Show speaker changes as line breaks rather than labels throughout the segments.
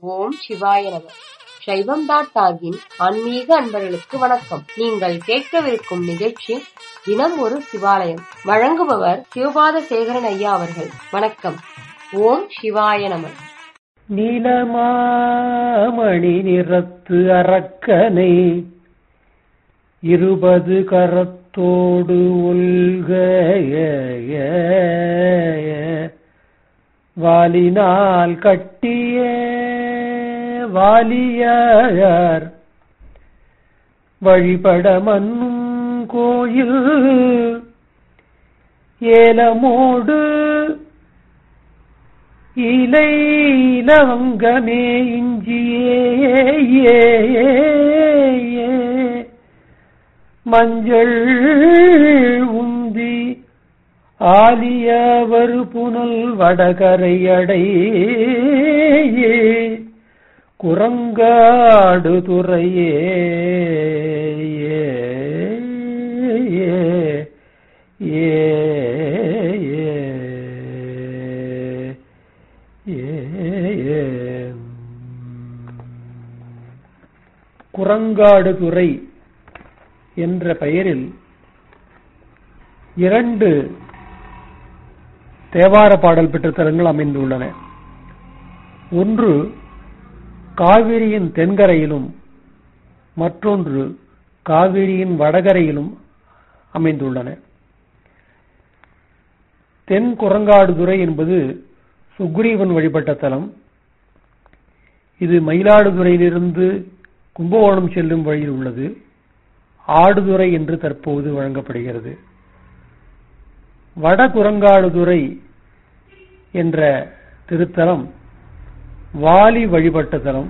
ஓம் சிவாய நம சைவம் டாட் டாகின் ஆன்மீக அன்பர்களுக்கு வணக்கம் நீங்கள் கேட்கவிருக்கும் நிகழ்ச்சி தினம் ஒரு சிவாலயம் வழங்குபவர் சிவபாத சேகரன் ஐயா அவர்கள் வணக்கம் ஓம் சிவாய நம
நீலமாமணி நிறத்து அரக்கனை இருபது கரத்தோடு ஒல்க வாலினால் கட்டிய வாலியார் வழிபட மன்னும் கோயில் ஏலமோடு இலை இலவங்கமே இஞ்சியே மஞ்சள் உந்தி ஆலியவர் புனல் வடகரை அடை குரங்காடு துறையே ஏ குரங்காடு துறை என்ற பெயரில் இரண்டு தேவார பாடல் பெற்ற தலங்கள் அமைந்துள்ளன ஒன்று காவிரியின் தென்கரையிலும் மற்றொன்று காவிரியின் வடகரையிலும் அமைந்துள்ளன தென் குரங்காடுதுறை என்பது சுக்ரீவன் வழிபட்ட தலம் இது மயிலாடுதுறையிலிருந்து கும்பகோணம் செல்லும் வழியில் உள்ளது ஆடுதுறை என்று தற்போது வழங்கப்படுகிறது வடகுரங்காடுதுறை என்ற திருத்தலம் வாலி வழிபட்ட தலம்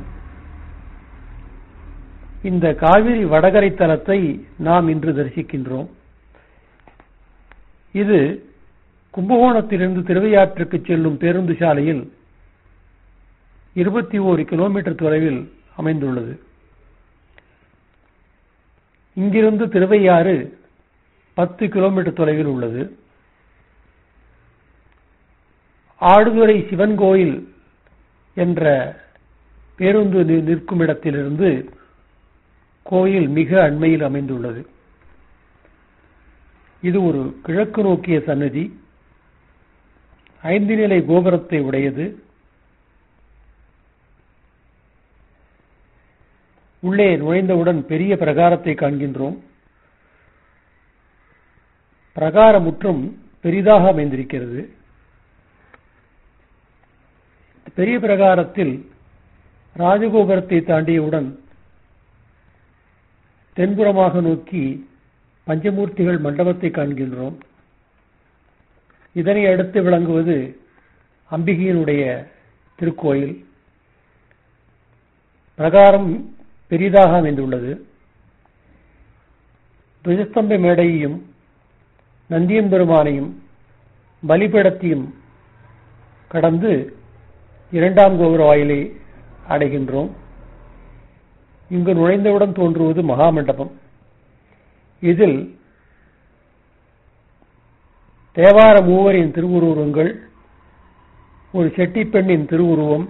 இந்த காவிரி வடகரை தலத்தை நாம் இன்று தரிசிக்கின்றோம் இது கும்பகோணத்திலிருந்து திருவையாற்றுக்கு செல்லும் பேருந்து சாலையில் இருபத்தி ஓரு கிலோமீட்டர் தொலைவில் அமைந்துள்ளது இங்கிருந்து திருவையாறு பத்து கிலோமீட்டர் தொலைவில் உள்ளது ஆடுதுறை சிவன் கோயில் என்ற பேருந்து நிற்கும் இடத்திலிருந்து கோயில் மிக அண்மையில் அமைந்துள்ளது இது ஒரு கிழக்கு நோக்கிய சன்னதி ஐந்து நிலை கோபுரத்தை உடையது உள்ளே நுழைந்தவுடன் பெரிய பிரகாரத்தை காண்கின்றோம் பிரகார முற்றும் பெரிதாக அமைந்திருக்கிறது பெரிய பிரகாரத்தில் ராஜகோபுரத்தை தாண்டியவுடன் தென்புறமாக நோக்கி பஞ்சமூர்த்திகள் மண்டபத்தை காண்கின்றோம் இதனை அடுத்து விளங்குவது அம்பிகையினுடைய திருக்கோயில் பிரகாரம் பெரிதாக அமைந்துள்ளது துஜஸ்தம்ப மேடையையும் நந்தியம்பெருமானையும் பலிபீடத்தையும் கடந்து இரண்டாம் கோபுர வாயிலை அடைகின்றோம் இங்கு நுழைந்தவுடன் தோன்றுவது மகாமண்டபம் இதில் தேவார மூவரின் திருவுருவங்கள் ஒரு செட்டி பெண்ணின் திருவுருவம்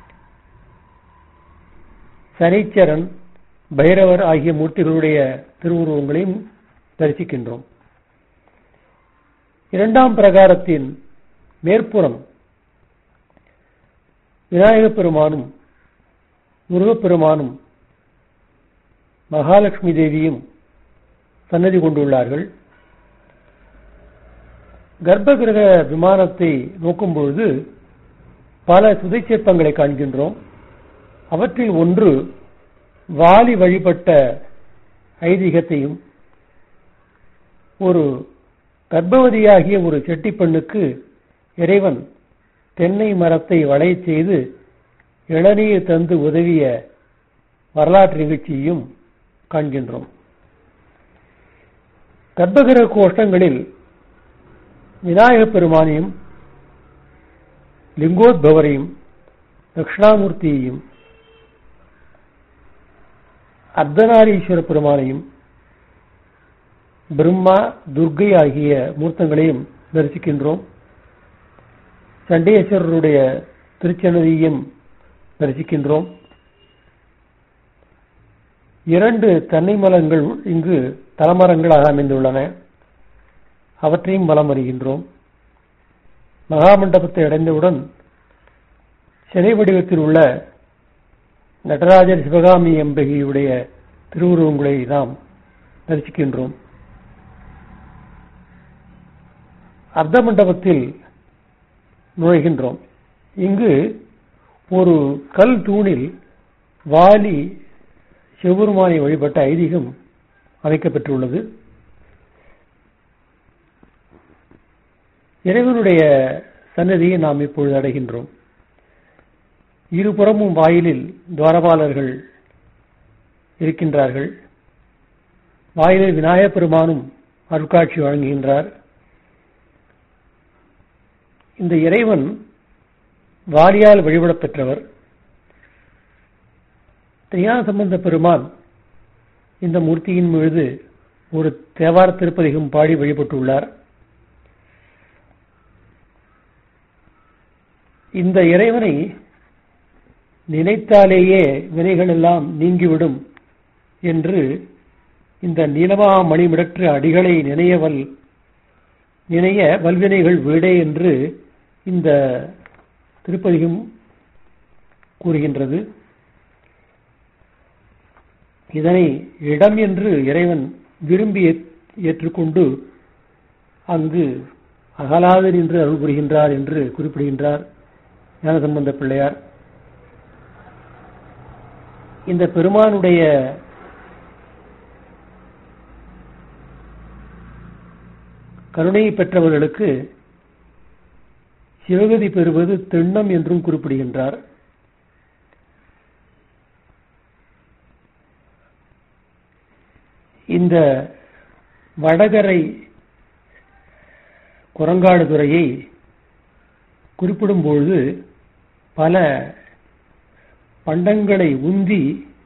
சனீச்சரன் பைரவர் ஆகிய மூர்த்திகளுடைய திருவுருவங்களையும் தரிசிக்கின்றோம் இரண்டாம் பிரகாரத்தின் மேற்புறம் விநாயகப் பெருமானும் முருகப்பெருமானும் மகாலட்சுமி தேவியும் சன்னதி கொண்டுள்ளார்கள் கர்ப்பகிரக விமானத்தை நோக்கும் பொழுது பல சுதை சிற்பங்களை காண்கின்றோம் அவற்றில் ஒன்று வாலி வழிபட்ட ஐதீகத்தையும் ஒரு கர்ப்பவதியாகிய ஒரு செட்டி பெண்ணுக்கு இறைவன் தென்னை மரத்தை வளை செய்து இளநீர் தந்து உதவிய வரலாற்று நிகழ்ச்சியையும் காண்கின்றோம் கர்ப்பகிரக கோஷ்டங்களில் விநாயகப் பெருமானையும் லிங்கோத்பவரையும் தட்சிணாமூர்த்தியையும் அர்த்தநாரீஸ்வர பெருமானையும் பிரம்மா துர்கை ஆகிய மூர்த்தங்களையும் தரிசிக்கின்றோம் சண்டேஸ்வரருடைய திருச்சன்னதியும் தரிசிக்கின்றோம் இரண்டு தென்னை மரங்கள் இங்கு தலமரங்களாக அமைந்துள்ளன அவற்றையும் வலம் வருகின்றோம் மகாமண்டபத்தை அடைந்தவுடன் சிலை வடிவத்தில் உள்ள நடராஜர் சிவகாமி அம்பிகையுடைய திருவுருவங்களை நாம் தரிசிக்கின்றோம் அர்த்த மண்டபத்தில் நுழைகின்றோம் இங்கு ஒரு கல் தூணில் வாலி சிவபெருமானை வழிபட்ட ஐதீகம் அமைக்கப்பெற்றுள்ளது இறைவனுடைய சன்னதியை நாம் இப்பொழுது அடைகின்றோம் இருபுறமும் வாயிலில் துவாரபாலர்கள் இருக்கின்றார்கள் வாயிலில் விநாயகப் பெருமானும் அருட்காட்சி வழங்குகின்றார் இந்த இறைவன் வாலியால் வழிபடப் பெற்றவர் ஞான சம்பந்த பெருமான் இந்த மூர்த்தியின் மீது ஒரு தேவார திருப்பதிகம் பாடி வழிபட்டுள்ளார் இந்த இறைவனை நினைத்தாலேயே வினைகள் எல்லாம் நீங்கிவிடும் என்று இந்த நீலமா மணிமிடற்று அடிகளை நினையவல் நினைய வல்வினைகள் வீடே என்று இந்த திருப்பதிகம் கூறுகின்றது இதனை இடம் என்று இறைவன் விரும்பி ஏற்றுக்கொண்டு அங்கு அகலாது நின்று அருள் புரிகின்றார் என்று குறிப்பிடுகின்றார் ஞானசம்பந்த பிள்ளையார் இந்த பெருமானுடைய கருணையை பெற்றவர்களுக்கு சிவகதி பெறுவது திண்ணம் என்றும் குறிப்பிடுகின்றார் இந்த வடகரை குரங்காடு துறையை குறிப்பிடும்பொழுது பல பண்டங்களை உந்தி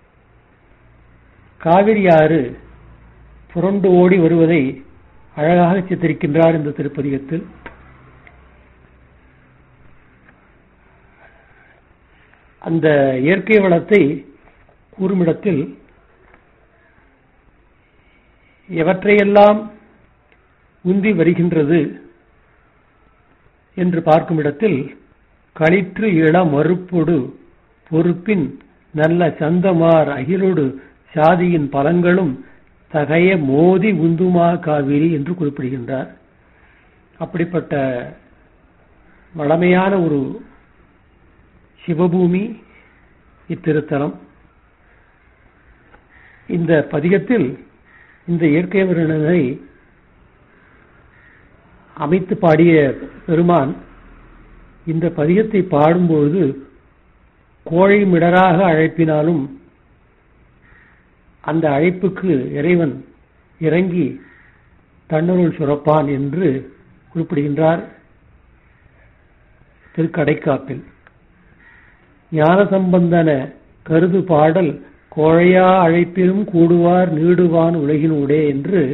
காவிரி ஆறு புரண்டு ஓடி வருவதை அழகாக சித்தரிக்கின்றார் இந்த திருப்பதிகத்தில் அந்த இயற்கை வளத்தை கூறுமிடத்தில் எவற்றையெல்லாம் உந்தி வருகின்றது என்று பார்க்கும் இடத்தில் களிற்று இள மறுப்பொடு பொறுப்பின் நல்ல சந்தமார் அகிலோடு சாதியின் பலன்களும் தகைய மோதி உந்துமா காவிரி என்று குறிப்பிடுகின்றார் அப்படிப்பட்ட வளமையான ஒரு சிவபூமி இத்திருத்தலம் இந்த பதிகத்தில் இந்த இயற்கை வருணனை அமைத்து பாடிய பெருமான் இந்த பதிகத்தை பாடும்பொழுது கோழை மிடராக அழைப்பினாலும் அந்த அழைப்புக்கு இறைவன் இறங்கி தன்னருள் சுரப்பான் என்று குறிப்பிடுகின்றார் திருக்கடைக்காப்பில் ஞான சம்பந்தன கருது பாடல் கோழையா அழைப்பிலும் கூடுவார் நீடுவான் உலகினூடே என்று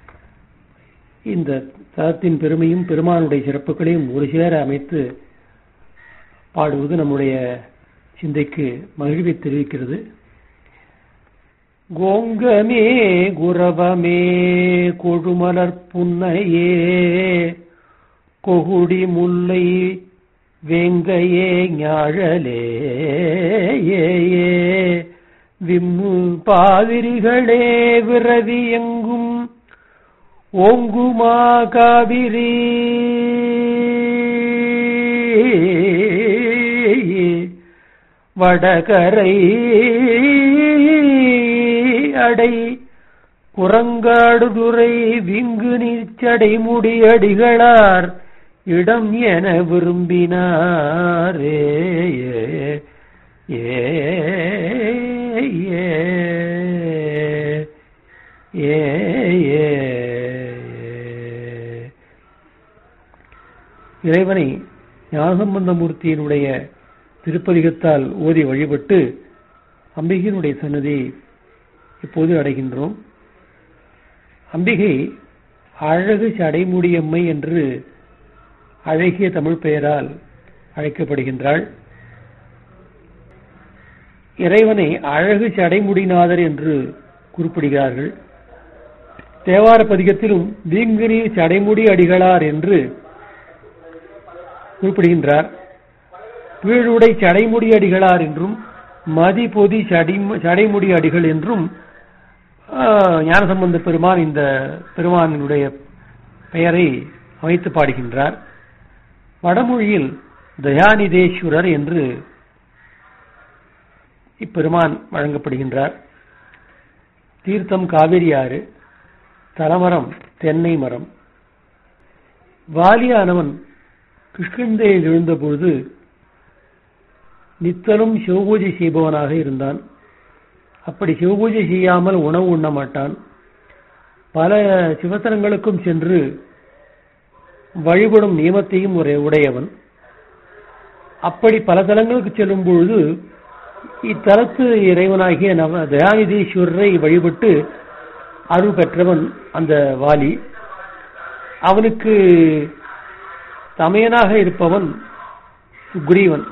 இந்த தலத்தின் பெருமையும் பெருமானுடைய சிறப்புகளையும் ஒரு சேர அமைத்து பாடுவது நம்முடைய சிந்தைக்கு மகிழ்வை தெரிவிக்கிறது கோங்கமே குரவமே கொழுமலர் புன்னையே கொகுடி முல்லை வேங்கையே ஞாழலே ஏ ஏ விம்மு பாதிரிகளே விரவி எங்கும் ஓங்குமா காவிரி வடகரை அடை குரங்காடுதுறை விங்கு நீச்சடை முடியடிகளார் இடம் என விரும்பினாரே ஏ ஏ ஏ ஏ இறைவனை ஞானசம்பந்தமூர்த்தியினுடைய திருப்பதிகத்தால் ஓதி வழிபட்டு அம்பிகையினுடைய சன்னதியை இப்போது அடைகின்றோம் அம்பிகை அழகு சடைமுடியம்மை என்று அழகிய தமிழ் பெயரால் அழைக்கப்படுகின்றாள் இறைவனை அழகு சடைமுடிநாதர் என்று குறிப்பிடுகிறார்கள் தேவார பதிகத்திலும் வீங்குநீர் சடைமுடி அடிகளார் என்று குறிப்பிடுகின்றார் வீழுடை சடைமுடி அடிகளார் என்றும் மதி பொதி சடைமுடி அடிகள் என்றும் ஞானசம்பந்த பெருமான் இந்த பெருமானினுடைய பெயரை அமைத்து பாடுகின்றார் வடமொழியில் தயாநிதேஸ்வரர் என்று இப்பெருமான் வழங்கப்படுகின்றார் தீர்த்தம் காவிரி ஆறு தலமரம் தென்னை மரம் வாலியானவன் கிருஷ்ணந்தையில் எழுந்தபொழுது நித்தலும் சிவபூஜை செய்பவனாக இருந்தான் அப்படி சிவபூஜை செய்யாமல் உணவு உண்ண மாட்டான் பல சிவத்தலங்களுக்கும் சென்று வழிபடும் நியமத்தையும் உடையவன் அப்படி பல தலங்களுக்கு செல்லும் பொழுது இத்தலத்து இறைவனாகிய நவ தயாநிதீஸ்வரரை வழிபட்டு அருள் பெற்றவன் அந்த வாலி அவனுக்கு தமையனாக இருப்பவன் சுக்ரீவன்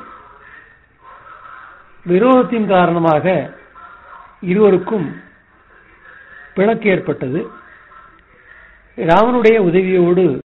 விரோதத்தின் காரணமாக இருவருக்கும் பிணக்கு ஏற்பட்டது ராமனுடைய உதவியோடு